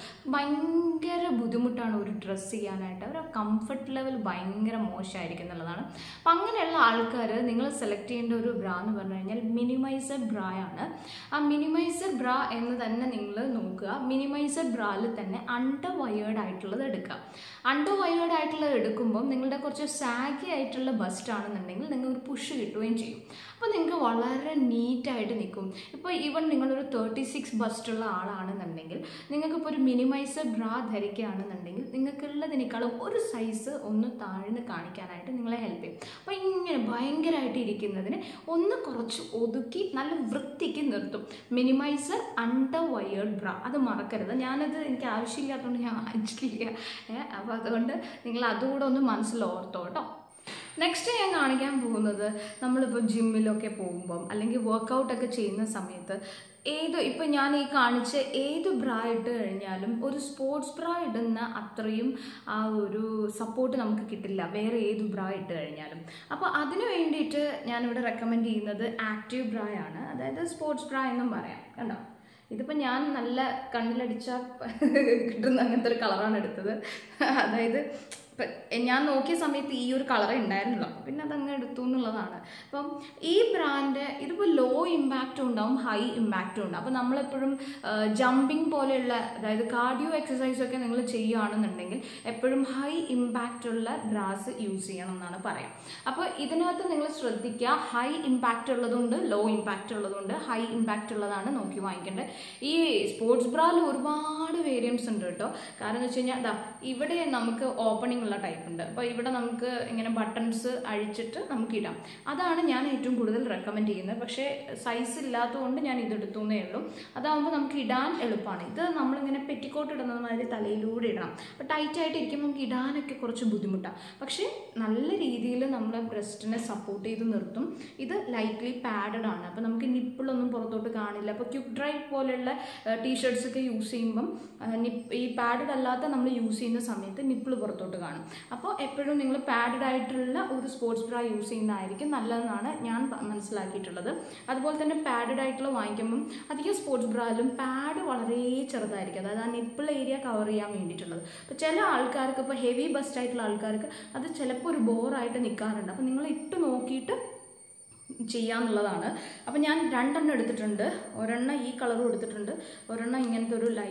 ഭയങ്കര ബുദ്ധിമുട്ടാണ് ഒരു ഡ്രസ്സ് ചെയ്യാനായിട്ട് അവരുടെ കംഫർട്ട് ലെവൽ ഭയങ്കര മോശമായിരിക്കും എന്നുള്ളതാണ് അപ്പം അങ്ങനെയുള്ള ആൾക്കാർ നിങ്ങൾ സെലക്ട് ചെയ്യേണ്ട ഒരു ബ്രാ എന്ന് പറഞ്ഞു കഴിഞ്ഞാൽ മിനിമൈസഡ് ബ്രാ ആണ് ആ മിനിമൈസഡ് ബ്രാ എന്ന് തന്നെ നിങ്ങൾ നോക്കുക മിനിമൈസഡ് ബ്രായിൽ തന്നെ അണ്ടർ വയേർഡ് ആയിട്ടുള്ളത് എടുക്കുക അണ്ടർ വയേർഡ് ആയിട്ടുള്ളത് എടുക്കുമ്പോൾ നിങ്ങളുടെ കുറച്ച് സാഗി ആയിട്ടുള്ള ബസ്റ്റ് ആണെന്നുണ്ടെങ്കിൽ നിങ്ങൾ ഒരു പുഷ് കിട്ടുകയും ചെയ്യും അപ്പോൾ നിങ്ങൾക്ക് വളരെ നീറ്റായിട്ട് നിൽക്കും ഇപ്പോൾ ഈവൻ നിങ്ങളൊരു തേർട്ടി സിക്സ് ബസ്റ്റുള്ള ആളാണെന്നുണ്ടെങ്കിൽ നിങ്ങൾക്കിപ്പോൾ ഒരു മിനിമൈസഡ് ബ്രാ ധരിക്കുകയാണെന്നുണ്ടെങ്കിൽ നിങ്ങൾക്കുള്ളതിനേക്കാളും ഒരു സൈസ് ഒന്ന് താഴ്ന്ന് കാണിക്കാനായിട്ട് നിങ്ങളെ ഹെൽപ്പ് ചെയ്യും അപ്പോൾ ഇങ്ങനെ ഭയങ്കരമായിട്ട് ഇരിക്കുന്നതിന് ഒന്ന് കുറച്ച് ഒതുക്കി നല്ല വൃത്തിക്ക് നിർത്തും മിനിമൈസർ അണ്ടർ വയേർഡ് ബ്രാ അത് മറക്കരുത് ഞാനത് എനിക്ക് ആവശ്യമില്ലാത്തതുകൊണ്ട് ഞാൻ വാങ്ങിച്ചിട്ടില്ല ഏ, അപ്പോൾ അതുകൊണ്ട് നിങ്ങൾ അതുകൂടെ ഒന്ന് മനസ്സിൽ ഓർത്തോ കേട്ടോ നെക്സ്റ്റ് ഞാൻ കാണിക്കാൻ പോകുന്നത് നമ്മളിപ്പോൾ ജിമ്മിലൊക്കെ പോകുമ്പം അല്ലെങ്കിൽ വർക്കൗട്ടൊക്കെ ചെയ്യുന്ന സമയത്ത് ഏത് ഇപ്പം ഞാൻ ഈ കാണിച്ച ഏത് ബ്രാ ഇട്ട് കഴിഞ്ഞാലും ഒരു സ്പോർട്സ് ബ്രാ ഇടുന്ന അത്രയും ആ ഒരു സപ്പോർട്ട് നമുക്ക് കിട്ടില്ല വേറെ ഏത് ബ്രാ ഇട്ട് കഴിഞ്ഞാലും അപ്പോൾ അതിന് വേണ്ടിയിട്ട് ഞാനിവിടെ റെക്കമെൻഡ് ചെയ്യുന്നത് ആക്റ്റീവ് ബ്രായാണ് അതായത് സ്പോർട്സ് ബ്രാ എന്നും പറയാം കണ്ടോ ഇതിപ്പോൾ ഞാൻ നല്ല കണ്ണിലടിച്ചാൽ കിട്ടുന്ന അങ്ങനത്തെ ഒരു കളറാണ് എടുത്തത് അതായത് ഇപ്പം ഞാൻ നോക്കിയ സമയത്ത് ഈ ഒരു കളറേ ഉണ്ടായിരുന്നുള്ളൂ അപ്പോൾ പിന്നെ അതങ്ങ് എടുത്തു എന്നുള്ളതാണ് അപ്പം ഈ ബ്രാൻഡ് ഇതിപ്പോൾ ലോ ഇമ്പാക്റ്റും ഉണ്ടാവും ഹൈ ഇമ്പാക്റ്റും ഉണ്ടാവും അപ്പോൾ നമ്മളെപ്പോഴും ജമ്പിങ് പോലെയുള്ള അതായത് കാർഡിയോ എക്സസൈസ് ഒക്കെ നിങ്ങൾ ചെയ്യുകയാണെന്നുണ്ടെങ്കിൽ എപ്പോഴും ഹൈ ഇമ്പാക്റ്റ് ഉള്ള ബ്രാസ് യൂസ് ചെയ്യണം എന്നാണ് പറയാം അപ്പോൾ ഇതിനകത്ത് നിങ്ങൾ ശ്രദ്ധിക്കുക ഹൈ ഇമ്പാക്റ്റ് ഉള്ളതുകൊണ്ട് ലോ ഇമ്പാക്റ്റ് ഉള്ളതുകൊണ്ട് ഹൈ ഇമ്പാക്റ്റ് ഉള്ളതാണ് നോക്കി വാങ്ങിക്കേണ്ടത് ഈ സ്പോർട്സ് ബ്രായിൽ ഒരുപാട് വേരിയൻസ് ഉണ്ട് കേട്ടോ കാരണം എന്ന് വെച്ച് കഴിഞ്ഞാൽ ദാ ഇവിടെ നമുക്ക് ഓപ്പണിംഗ് ഉള്ള ടൈപ്പ് ഉണ്ട് അപ്പോൾ ഇവിടെ നമുക്ക് ഇങ്ങനെ ബട്ടൺസ് അഴിച്ചിട്ട് നമുക്ക് ഇടാം അതാണ് ഞാൻ ഏറ്റവും കൂടുതൽ റെക്കമെൻഡ് ചെയ്യുന്നത് പക്ഷേ സൈസ് ഇല്ലാത്തതുകൊണ്ട് ഞാൻ ഇത് എടുത്തുന്നേ ഉള്ളൂ അതാകുമ്പോൾ നമുക്ക് ഇടാൻ എളുപ്പമാണ് ഇത് നമ്മളിങ്ങനെ പെറ്റിക്കോട്ട് ഇടുന്നത് മാതിരി തലയിലൂടെ ഇടണം അപ്പോൾ ടൈറ്റ് ആയിട്ട് ഇരിക്കുമ്പോൾ നമുക്ക് ഇടാനൊക്കെ കുറച്ച് ബുദ്ധിമുട്ടാണ് പക്ഷേ നല്ല രീതിയിൽ നമ്മളെ ബ്രസ്റ്റിനെ സപ്പോർട്ട് ചെയ്ത് നിർത്തും ഇത് ലൈറ്റ്ലി പാഡഡ് ആണ് അപ്പോൾ നമുക്ക് നിപ്പിളൊന്നും പുറത്തോട്ട് കാണില്ല അപ്പോൾ ക്യുക്ക് ഡ്രൈവ് പോലെയുള്ള ടീഷർട്സ് ഒക്കെ യൂസ് ചെയ്യുമ്പം ആ, നിപ്പ് ഈ പാഡഡ് അല്ലാത്ത നമ്മൾ യൂസ് ചെയ്യുന്ന സമയത്ത് നിപ്പിൾ പുറത്തോട്ട് കാണും അപ്പോൾ എപ്പോഴും നിങ്ങൾ പാഡഡ് ആയിട്ടുള്ള ഒരു സ്പോർട്സ് ബ്രാ യൂസ് ചെയ്യുന്നതായിരിക്കും നല്ലതെന്നാണ് ഞാൻ പ- മനസ്സിലാക്കിയിട്ടുള്ളത് അതുപോലെ തന്നെ പാഡഡ് ആയിട്ടുള്ള വാങ്ങിക്കുമ്പം അധികം സ്പോർട്സ് ബ്രായിലും പാഡ് വളരെ ചെറുതായിരിക്കും അതായത് ആ നിപ്പിൾ ഏരിയ കവർ ചെയ്യാൻ വേണ്ടിയിട്ടുള്ളത് അപ്പോൾ ചില ആൾക്കാർക്ക് ഇപ്പോൾ ഹെവി ബസ്റ്റ് ആയിട്ടുള്ള ആൾക്കാർക്ക് അത് ചിലപ്പോൾ ഒരു ബോറായിട്ട് നിൽക്കാറുണ്ട് അപ്പോൾ നിങ്ങൾ ഇട്ട് നോക്കിയിട്ട് ചെയ്യാന്നുള്ളതാണ് അപ്പം ഞാൻ രണ്ടെണ്ണം എടുത്തിട്ടുണ്ട് ഒരെണ്ണം ഈ കളറും എടുത്തിട്ടുണ്ട് ഒരെണ്ണം ഇങ്ങനത്തെ ഒരു ലൈറ്റ്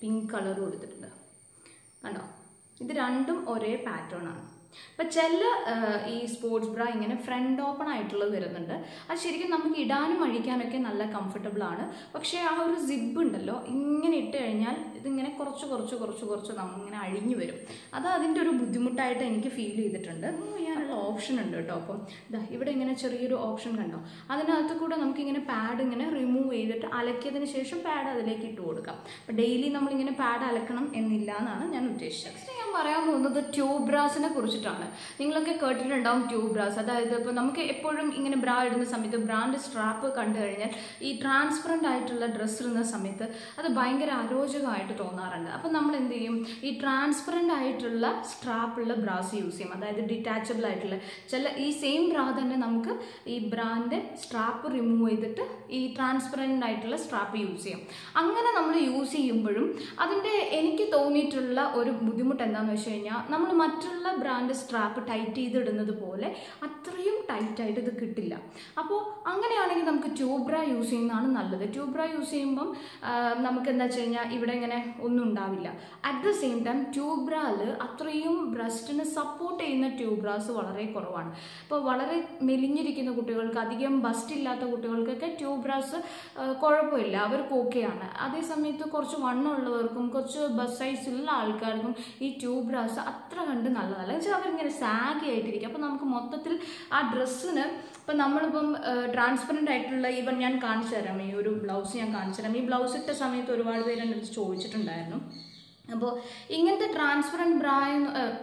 പിങ്ക് കളർ കൊടുത്തിട്ടുണ്ട് കണ്ടോ ഇത് രണ്ടും ഒരേ പാറ്റേൺ ആണ് അപ്പം ചില ആ, ഈ സ്പോർട്സ് ബ്ര ഇങ്ങനെ ഫ്രണ്ട് ഓപ്പൺ ആയിട്ടുള്ളത് വരുന്നുണ്ട് അത് ശരിക്കും നമുക്ക് ഇടാനും അഴിക്കാനൊക്കെ നല്ല കംഫർട്ടബിൾ ആണ് പക്ഷേ ആ ഒരു സിബ് ഉണ്ടല്ലോ ഇങ്ങനെ ഇട്ട് കഴിഞ്ഞാൽ ഇതിങ്ങനെ കുറച്ച് കുറച്ച് കുറച്ച് കുറച്ച് നമ്മളിങ്ങനെ അഴിഞ്ഞു വരും അത് അതിൻ്റെ ഒരു ബുദ്ധിമുട്ടായിട്ട് എനിക്ക് ഫീൽ ചെയ്തിട്ടുണ്ട് റിമൂവ് ചെയ്യാനുള്ള ഓപ്ഷൻ ഉണ്ട് കേട്ടോ അപ്പം ഇതാ ഇവിടെ ഇങ്ങനെ ചെറിയൊരു ഓപ്ഷൻ കണ്ടോ അതിനകത്ത് കൂടെ നമുക്കിങ്ങനെ പാഡ് ഇങ്ങനെ റിമൂവ് ചെയ്തിട്ട് അലക്കിയതിന് ശേഷം പാഡ് അതിലേക്ക് ഇട്ട് കൊടുക്കാം അപ്പം ഡെയിലി നമ്മളിങ്ങനെ പാഡ് അലക്കണം എന്നില്ല എന്നാണ് ഞാൻ ഉദ്ദേശിച്ചത് നെക്സ്റ്റ് ഞാൻ പറയാൻ പോകുന്നത് ട്യൂബ് ബ്രാസിനെ കുറിച്ചിട്ടാണ് നിങ്ങളൊക്കെ കേട്ടിട്ടുണ്ടാവും ട്യൂബ് ബ്രാസ് അതായത് ഇപ്പോൾ നമുക്ക് എപ്പോഴും ഇങ്ങനെ ബ്രാ ഇടുന്ന സമയത്ത് ബ്രാൻഡ് സ്ട്രാപ്പ് കണ്ടു കഴിഞ്ഞാൽ ഈ ട്രാൻസ്പെറൻ്റ് ആയിട്ടുള്ള ഡ്രസ്സ് ഇടുന്ന സമയത്ത് അത് ഭയങ്കര അരോചകമായിട്ട് തോന്നാറുണ്ട് അപ്പം നമ്മൾ എന്ത് ചെയ്യും ഈ ട്രാൻസ്പെറൻ്റ് ആയിട്ടുള്ള സ്ട്രാപ്പുള്ള ബ്രാസ് യൂസ് ചെയ്യും അതായത് ഡിറ്റാച്ചബിൾ ആയിട്ടുള്ള ചില ഈ സെയിം ബ്രാ തന്നെ നമുക്ക് ഈ ബ്രാൻഡ് സ്ട്രാപ്പ് റിമൂവ് ചെയ്തിട്ട് ഈ ട്രാൻസ്പെറൻ്റ് ആയിട്ടുള്ള സ്ട്രാപ്പ് യൂസ് ചെയ്യാം അങ്ങനെ നമ്മൾ യൂസ് ചെയ്യുമ്പോഴും അതിൻ്റെ എനിക്ക് തോന്നിയിട്ടുള്ള ഒരു ബുദ്ധിമുട്ട് എന്താണെന്ന് വെച്ച് കഴിഞ്ഞാൽ നമ്മൾ മറ്റുള്ള ബ്രാൻഡ് സ്ട്രാപ്പ് ടൈറ്റ് ചെയ്തിടുന്നത് പോലെ അത്രയും ടൈറ്റായിട്ട് ഇത് കിട്ടില്ല അപ്പോൾ അങ്ങനെയാണെങ്കിൽ നമുക്ക് ട്യൂബ്ര യൂസ് ചെയ്യുന്നതാണ് നല്ലത് ട്യൂബ്ര യൂസ് ചെയ്യുമ്പം ആ, നമുക്ക് എന്താ വെച്ച് കഴിഞ്ഞാൽ ഇവിടെ ഇങ്ങനെ ഒന്നും ഉണ്ടാവില്ല അറ്റ് ദ സെയിം ടൈം ട്യൂബ്രാല് അത്രയും ബ്രസ്റ്റിന് സപ്പോർട്ട് ചെയ്യുന്ന ട്യൂബ്രാസ് വളരെ കുറവാണ് ഇപ്പോൾ വളരെ മെലിഞ്ഞിരിക്കുന്ന കുട്ടികൾക്ക് അധികം ബസ്റ്റ് ഇല്ലാത്ത കുട്ടികൾക്കൊക്കെ ട്യൂബ്രാസ് കുഴപ്പമില്ല അവർക്ക് ഓക്കെയാണ് അതേ സമയത്ത് കുറച്ച് വണ്ണമുള്ളവർക്കും കുറച്ച് ബസ് സൈസുള്ള ആൾക്കാർക്കും ഈ ട്യൂബ്രാസ് അത്ര കണ്ട് നല്ലതല്ല വെച്ചാൽ അവരിങ്ങനെ സാഗി ആയിട്ടിരിക്കും അപ്പോൾ നമുക്ക് മൊത്തത്തിൽ ആ ഡ്രസ്സിന് ഇപ്പം നമ്മളിപ്പം ട്രാൻസ്പെറൻ്റ് ആയിട്ടുള്ള ഈവൻ ഞാൻ കാണിച്ചു തരാം ഈ ഒരു ബ്ലൗസ് ഞാൻ കാണിച്ചു തരാം ഈ ബ്ലൗസ് ഇട്ട സമയത്ത് ഒരുപാട് പേര് എൻ്റെ അടുത്ത് ചോദിച്ചിട്ടുണ്ടായിരുന്നു അപ്പോൾ ഇങ്ങനത്തെ ട്രാൻസ്പെറൻറ്റ് ബ്രായ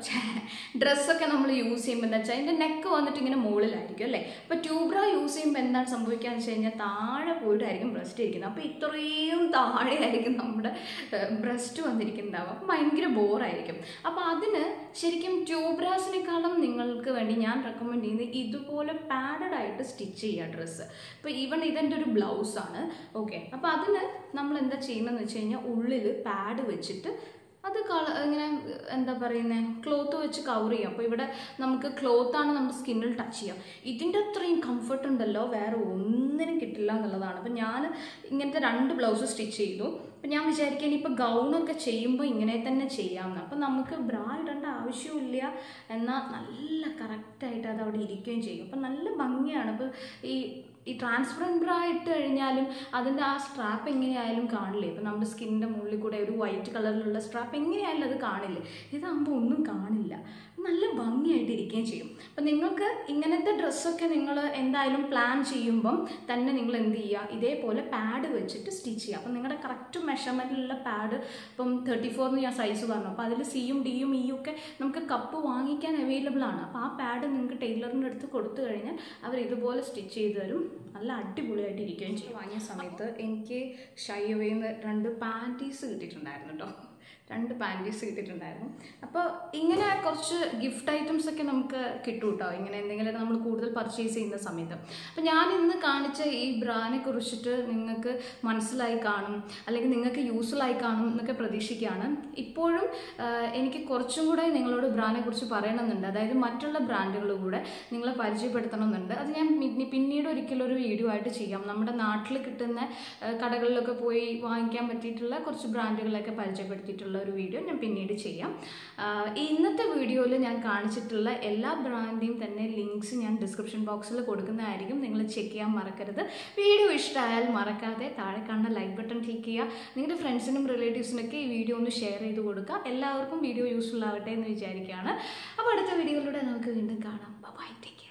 ഡ്രസ്സൊക്കെ നമ്മൾ യൂസ് ചെയ്യുമ്പോൾ എന്താ വെച്ചാൽ അതിൻ്റെ നെക്ക് വന്നിട്ട് ഇങ്ങനെ മുകളിലായിരിക്കും അല്ലേ അപ്പോൾ ട്യൂബ്ര യൂസ് ചെയ്യുമ്പോൾ എന്താണ് സംഭവിക്കുകയെന്ന് വെച്ച് കഴിഞ്ഞാൽ താഴെ പോയിട്ടായിരിക്കും ബ്രസ്റ്റ് ഇരിക്കുന്നത് അപ്പോൾ ഇത്രയും താഴെയായിരിക്കും നമ്മുടെ ബ്രസ്റ്റ് വന്നിരിക്കുന്നുണ്ടാവും അപ്പം ഭയങ്കര ബോറായിരിക്കും അപ്പോൾ അതിന് ശരിക്കും ട്യൂബ്രാസിനേക്കാളും നിങ്ങൾക്ക് വേണ്ടി ഞാൻ റെക്കമെൻഡ് ചെയ്യുന്നത് ഇതുപോലെ പാഡഡ് ആയിട്ട് സ്റ്റിച്ച് ചെയ്യുക ഡ്രസ്സ് ഇപ്പോൾ ഈവൻ ഇതെൻ്റെ ഒരു ബ്ലൗസാണ് ഓക്കെ അപ്പോൾ അതിന് നമ്മൾ എന്താ ചെയ്യുന്നതെന്ന് വെച്ച് കഴിഞ്ഞാൽ ഉള്ളിൽ പാഡ് വെച്ചിട്ട് അത് കള ഇങ്ങനെ എന്താ പറയുന്നത് ക്ലോത്ത് വെച്ച് കവർ ചെയ്യാം അപ്പോൾ ഇവിടെ നമുക്ക് ക്ലോത്താണ് നമ്മുടെ സ്കിന്നിൽ ടച്ച് ചെയ്യാം ഇതിൻ്റെ അത്രയും കംഫർട്ട് ഉണ്ടല്ലോ വേറെ ഒന്നിനും കിട്ടില്ല എന്നുള്ളതാണ് അപ്പം ഞാൻ ഇങ്ങനത്തെ രണ്ട് ബ്ലൗസ് സ്റ്റിച്ച് ചെയ്തു അപ്പം ഞാൻ വിചാരിക്കാൻ ഇപ്പോൾ ഗൗണൊക്കെ ചെയ്യുമ്പോൾ ഇങ്ങനെ തന്നെ ചെയ്യാമെന്ന് അപ്പം നമുക്ക് ബ്രാ ഇടേണ്ട ആവശ്യമില്ല എന്നാൽ നല്ല കറക്റ്റായിട്ട് അത് അവിടെ ഇരിക്കുകയും ചെയ്യും അപ്പം നല്ല ഭംഗിയാണ് അപ്പോൾ ഈ ഈ ട്രാൻസ്പെറൻറ്റ് ബ്രാ ഇട്ട് കഴിഞ്ഞാലും അതിൻ്റെ ആ സ്ട്രാപ്പ് എങ്ങനെയായാലും കാണില്ലേ ഇപ്പം നമ്മുടെ സ്കിന്നിൻ്റെ മുകളിൽ കൂടെ ഒരു വൈറ്റ് കളറിലുള്ള സ്ട്രാപ്പ് എങ്ങനെയായാലും അത് കാണില്ലേ ഇതാകുമ്പോൾ ഒന്നും കാണില്ല നല്ല ഭംഗിയായിട്ട് ഇരിക്കുകയും ചെയ്യും അപ്പം നിങ്ങൾക്ക് ഇങ്ങനത്തെ ഡ്രസ്സൊക്കെ നിങ്ങൾ എന്തായാലും പ്ലാൻ ചെയ്യുമ്പം തന്നെ നിങ്ങൾ എന്ത് ചെയ്യുക ഇതേപോലെ പാഡ് വെച്ചിട്ട് സ്റ്റിച്ച് ചെയ്യുക അപ്പം നിങ്ങളുടെ കറക്റ്റ് മെഷർമെൻറ്റിലുള്ള പാഡ് ഇപ്പം തേർട്ടി ഫോറിന് ഞാൻ സൈസ് പറഞ്ഞു അപ്പോൾ അതിൽ സിയും ഡിയും ഇയും ഒക്കെ നമുക്ക് കപ്പ് വാങ്ങിക്കാൻ അവൈലബിൾ ആണ് അപ്പോൾ ആ പാഡ് നിങ്ങൾക്ക് ടൈലറിൻ്റെ അടുത്ത് കൊടുത്തു കഴിഞ്ഞാൽ അവർ ഇതുപോലെ സ്റ്റിച്ച് ചെയ്ത് തരും നല്ല അടിപൊളിയായിട്ട് ഇരിക്കുകയും ചെയ്യും വാങ്ങിയ സമയത്ത് എനിക്ക് ഷൈവയിൽ രണ്ട് പാൻറ്റീസ് കിട്ടിയിട്ടുണ്ടായിരുന്നു കേട്ടോ രണ്ട് പാൻറ്റീസ് കിട്ടിയിട്ടുണ്ടായിരുന്നു അപ്പോൾ ഇങ്ങനെ കുറച്ച് ഗിഫ്റ്റ് ഐറ്റംസ് ഒക്കെ നമുക്ക് കിട്ടും കേട്ടോ ഇങ്ങനെ എന്തെങ്കിലും നമ്മൾ കൂടുതൽ പർച്ചേസ് ചെയ്യുന്ന സമയത്ത് അപ്പോൾ ഞാൻ ഇന്ന് കാണിച്ച ഈ ബ്രാനെ കുറിച്ചിട്ട് നിങ്ങൾക്ക് മനസ്സിലായി കാണും അല്ലെങ്കിൽ നിങ്ങൾക്ക് യൂസ്ഫുൾ ആയി കാണും എന്നൊക്കെ പ്രതീക്ഷിക്കുകയാണ് ഇപ്പോഴും ആഹ്, എനിക്ക് കുറച്ചും കൂടെ നിങ്ങളോട് ബ്രാനെ കുറിച്ച് പറയണമെന്നുണ്ട് അതായത് മറ്റുള്ള ബ്രാൻഡുകൾ കൂടെ നിങ്ങളെ പരിചയപ്പെടുത്തണമെന്നുണ്ട് അത് ഞാൻ പിന്നി- പിന്നീട് ഒരിക്കലും ഒരു വീഡിയോ ആയിട്ട് ചെയ്യാം നമ്മുടെ നാട്ടിൽ കിട്ടുന്ന ആഹ്, കടകളിലൊക്കെ പോയി വാങ്ങിക്കാൻ പറ്റിയിട്ടുള്ള കുറച്ച് ബ്രാൻഡുകളൊക്കെ പരിചയപ്പെടുത്തിയിട്ടുള്ള ഒരു വീഡിയോ ഞാൻ പിന്നീട് ചെയ്യാം ആഹ്, ഈ ഇന്നത്തെ വീഡിയോയിൽ ഞാൻ കാണിച്ചിട്ടുള്ള എല്ലാ ബ്രാൻഡിൻ്റെയും തന്നെ ലിങ്ക്സ് ഞാൻ ഡിസ്ക്രിപ്ഷൻ ബോക്സിൽ കൊടുക്കുന്നതായിരിക്കും നിങ്ങൾ ചെക്ക് ചെയ്യാൻ മറക്കരുത് വീഡിയോ ഇഷ്ടമായാൽ മറക്കാതെ താഴെ കാണുന്ന ലൈക്ക് ബട്ടൺ ക്ലിക്ക് ചെയ്യുക നിങ്ങളുടെ ഫ്രണ്ട്സിനും റിലേറ്റീവ്സിനൊക്കെ ഈ വീഡിയോ ഒന്ന് ഷെയർ ചെയ്ത് കൊടുക്കുക എല്ലാവർക്കും വീഡിയോ യൂസ്ഫുൾ ആവട്ടെ എന്ന് വിചാരിക്കുകയാണ് അപ്പോൾ അടുത്ത വീഡിയോയിലൂടെ നമുക്ക് വീണ്ടും കാണാം ബൈ ടേക്ക്